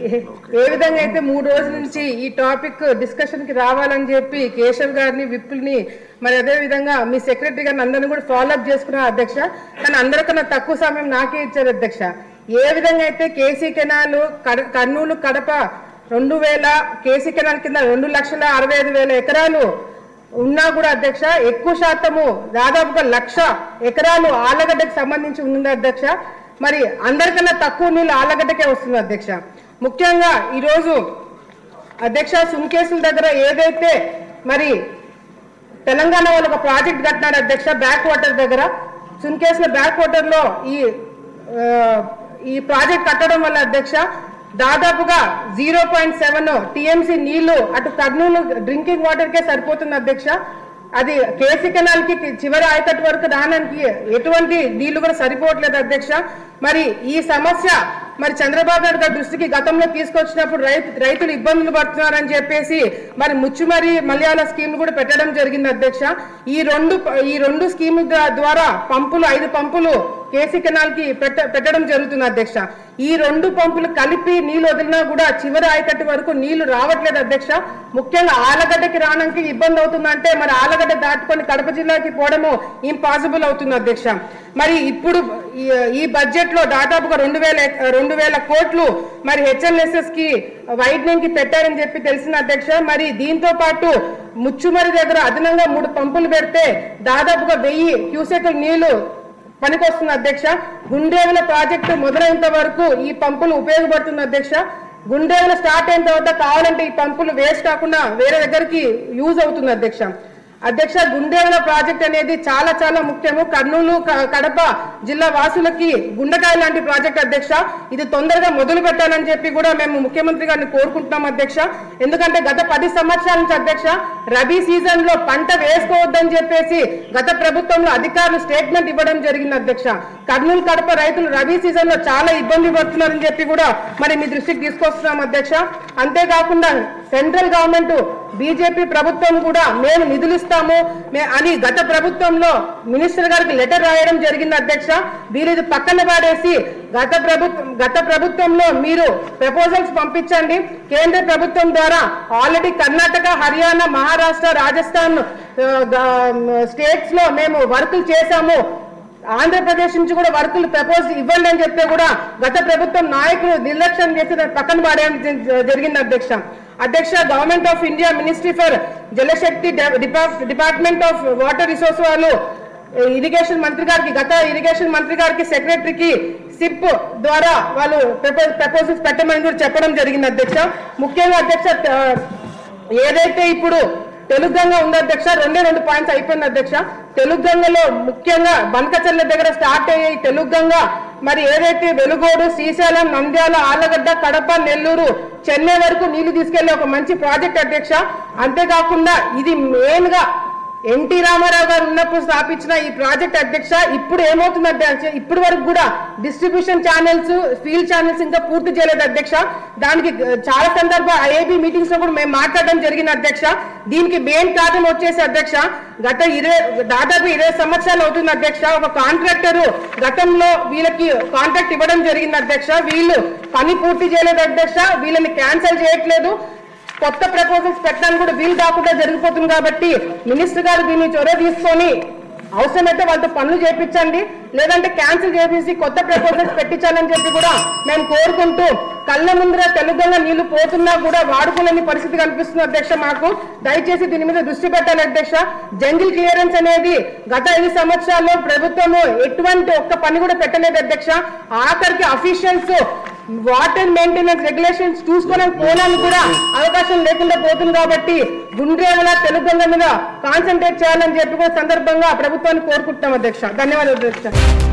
ఏ- ఏ విధంగా అయితే మూడు రోజుల నుంచి ఈ టాపిక్ డిస్కషన్ కి రావాలని చెప్పి కేశవ్ గారిని విప్పుల్ని మరి అదే విధంగా మీ సెక్రటరీ గారిని అందరిని కూడా ఫాలో అప్ చేసుకున్నారు అధ్యక్ష కానీ అందరికన్నా తక్కువ సమయం నాకే ఇచ్చారు అధ్యక్ష ఏ విధంగా అయితే కేసీ కెనాల్ కడ- కర్నూలు కడప రెండు వేల కేసీ కెనాల్ కింద రెండు లక్షల అరవై ఐదు వేల ఎకరాలు ఉన్నా కూడా అధ్యక్ష ఎక్కువ శాతము దాదాపుగా లక్ష ఎకరాలు ఆలగడ్డకు సంబంధించి ఉంది అధ్యక్ష మరి అందరికన్నా తక్కువ నీళ్ళు ఆలగడ్డకే వస్తుంది అధ్యక్ష ముఖ్యంగా ఈరోజు అధ్యక్ష సుంకేసుల దగ్గర ఏదైతే మరి తెలంగాణ వాళ్ళు ఒక ప్రాజెక్ట్ కట్టినారు అధ్యక్ష బ్యాక్ వాటర్ దగ్గర సున్కేసుల బ్యాక్ వాటర్ లో ఈ ఆ, ఈ ప్రాజెక్ట్ కట్టడం వల్ల అధ్యక్ష దాదాపుగా జీరో పాయింట్ సెవెన్ టీఎంసీ నీళ్లు అటు కర్నూలు డ్రింకింగ్ వాటర్ కే సరిపోతుంది అధ్యక్ష అది కేసీ కెనాల్ కి చివరి ఆయకట్టు వరకు రావడానికి ఎటువంటి నీళ్లు కూడా సరిపోవట్లేదు అధ్యక్ష మరి ఈ సమస్య మరి చంద్రబాబు నాయుడు గారి దృష్టికి గతంలో తీసుకొచ్చినప్పుడు రైతు రైతులు ఇబ్బందులు పడుతున్నారని చెప్పేసి మరి ముచ్చుమరి మలయాళ స్కీమ్ కూడా పెట్టడం జరిగింది అధ్యక్ష ఈ రెండు ఈ రెండు స్కీమ్ ద్వారా పంపులు ఐదు పంపులు కేసీ కెనాల్ కి పెట్ట పెట్టడం జరుగుతుంది అధ్యక్ష ఈ రెండు పంపులు కలిపి నీళ్లు వదిలినా కూడా చివరి ఆయకట్టు వరకు నీళ్లు రావట్లేదు అధ్యక్ష ముఖ్యంగా ఆలగడ్డకి రావడానికి ఇబ్బంది అవుతుందంటే మరి ఆలగడ్డ దాటుకొని కడప జిల్లాకి పోవడము ఇంపాసిబుల్ అవుతుంది అధ్యక్ష మరి ఇప్పుడు ఈ- ఈ బడ్జెట్ లో దాదాపుగా రెండు వేల రెండు వేల కోట్లు మరి హెచ్ఎల్ఎస్ఎస్ కి వైడ్నింగ్ కి పెట్టారని చెప్పి తెలిసిన అధ్యక్ష మరి దీంతో పాటు ముచ్చుమరి దగ్గర అదనంగా మూడు పంపులు పెడితే దాదాపుగా వెయ్యి క్యూసెక్ నీళ్లు పనికొస్తుంది అధ్యక్ష గుండేవుల ప్రాజెక్టు మొదలైనంత వరకు ఈ పంపులు ఉపయోగపడుతుంది అధ్యక్ష గుండేవుల స్టార్ట్ అయిన తర్వాత కావాలంటే ఈ పంపులు వేస్ట్ కాకుండా వేరే దగ్గరికి యూజ్ అవుతుంది అధ్యక్ష అధ్యక్ష గుండేవుల ప్రాజెక్ట్ అనేది చాలా చాలా ముఖ్యము కర్నూలు క- కడప జిల్లా వాసులకి గుండెకాయ లాంటి ప్రాజెక్ట్ అధ్యక్ష ఇది తొందరగా మొదలు పెట్టాలని చెప్పి కూడా మేము ముఖ్యమంత్రి గారిని కోరుకుంటున్నాం అధ్యక్ష ఎందుకంటే గత పది సంవత్సరాల నుంచి అధ్యక్ష రబీ సీజన్ లో పంట వేసుకోవద్దని చెప్పేసి గత ప్రభుత్వంలో అధికారులు స్టేట్మెంట్ ఇవ్వడం జరిగింది అధ్యక్ష కర్నూలు కడప రైతులు రబీ సీజన్ లో చాలా ఇబ్బంది పడుతున్నారని చెప్పి కూడా మరి మీ దృష్టికి తీసుకొస్తున్నాం అధ్యక్ష అంతేకాకుండా సెంట్రల్ గవర్నమెంట్ బీజేపీ ప్రభుత్వం కూడా మేము నిధులు ఇస్తాము మే- అని గత ప్రభుత్వంలో మినిస్టర్ గారికి లెటర్ రాయడం జరిగింది అధ్యక్ష వీరు ఇది పక్కన పాడేసి గత ప్రభుత్వం గత ప్రభుత్వంలో మీరు ప్రపోజల్స్ పంపించండి కేంద్ర ప్రభుత్వం ద్వారా ఆల్రెడీ కర్ణాటక హర్యానా మహారాష్ట్ర రాజస్థాన్ స్టేట్స్ లో మేము వర్కులు చేశాము ఆంధ్రప్రదేశ్ నుంచి కూడా వర్కులు ప్రపోజ్ ఇవ్వండి అని చెప్తే కూడా గత ప్రభుత్వం నాయకులు నిర్లక్ష్యం చేసి దాన్ని పక్కన పాడేయడం జ- జరిగింది అధ్యక్ష అధ్యక్ష government of India ministry for Jalshakti department of water resource వాళ్ళు ఇరిగేషన్ మంత్రి గారికి గత ఇరిగేషన్ మంత్రి గారికి సెక్రటరీకి సిప్ ద్వారా వాళ్ళు ప్రపోజల్స్ పెట్టమని కూడా చెప్పడం జరిగింది అధ్యక్ష ముఖ్యంగా అధ్యక్ష ఆ, ఏదైతే ఇప్పుడు తెలుగు గంగ ఉంది అధ్యక్ష రెండే రెండు పాయింట్స్ అయిపోయింది అధ్యక్ష తెలుగు గంగలో ముఖ్యంగా బనకచర్ల దగ్గర స్టార్ట్ అయ్యాయి తెలుగు గంగ మరి ఏదైతే వెలుగోడు శ్రీశైలం నంద్యాల ఆలగడ్డ కడప నెల్లూరు చెన్నై వరకు నీళ్లు తీసుకెళ్లే ఒక మంచి ప్రాజెక్ట్ అధ్యక్ష అంతేకాకుండా ఇది మెయిన్ గా ఎన్టీ రామారావు గారు ఉన్నప్పుడు స్థాపించిన ఈ ప్రాజెక్ట్ అధ్యక్ష ఇప్పుడు ఏమవుతుందంటే అధ్యక్ష, ఇప్పటి వరకు కూడా డిస్ట్రిబ్యూషన్ ఛానల్స్ ఫీల్డ్ ఛానల్స్ ఇంకా పూర్తి చేయలేదు అధ్యక్ష దానికి గ- చాలా సందర్భ ఐఐబి మీటింగ్స్ లో కూడా మేము మాట్లాడడం జరిగింది అధ్యక్ష దీనికి మెయిన్ కారణం వచ్చేసి అధ్యక్ష గత ఇరవై దాదాపు ఇరవై సంవత్సరాలు అవుతుంది అధ్యక్ష ఒక కాంట్రాక్టర్ గతంలో వీళ్ళకి కాంట్రాక్ట్ ఇవ్వడం జరిగింది అధ్యక్ష వీళ్ళు పని పూర్తి చేయలేదు అధ్యక్ష వీళ్ళని క్యాన్సిల్ చేయట్లేదు కొత్త ప్రపోజల్స్ పెట్టడానికి కూడా వీలు కాకుండా జరిగిపోతుంది కాబట్టి మినిస్టర్ గారు దీన్ని చొరవ తీసుకొని అవసరమైతే వాళ్ళతో పనులు చేపించండి లేదంటే క్యాన్సిల్ చేసేసి కొత్త ప్రపోజల్స్ పెట్టించాలని చెప్పి కూడా మేము కోరుకుంటూ కళ్ళ ముందర తెలుగుగా నీళ్లు పోతున్నా కూడా వాడుకోలేని పరిస్థితి కనిపిస్తుంది అధ్యక్ష మాకు దయచేసి దీని మీద దృష్టి పెట్టాలి అధ్యక్ష జంగిల్ క్లియరెన్స్ అనేది గత ఐదు సంవత్సరాల్లో ప్రభుత్వము ఎటువంటి ఒక్క పని కూడా పెట్టలేదు అధ్యక్ష ఆఖరికి అఫీషియల్స్ వాటర్ మెయింటెనెన్స్ రెగ్యులేషన్స్ చూసుకోవడానికి పోవడానికి కూడా అవకాశం లేకుండా పోతుంది కాబట్టి గుండ్రేవల తెలుగు మీద కాన్సన్ట్రేట్ చేయాలని చెప్పి కూడా సందర్భంగా ప్రభుత్వాన్ని కోరుకుంటున్నాం అధ్యక్ష ధన్యవాదాలు అధ్యక్ష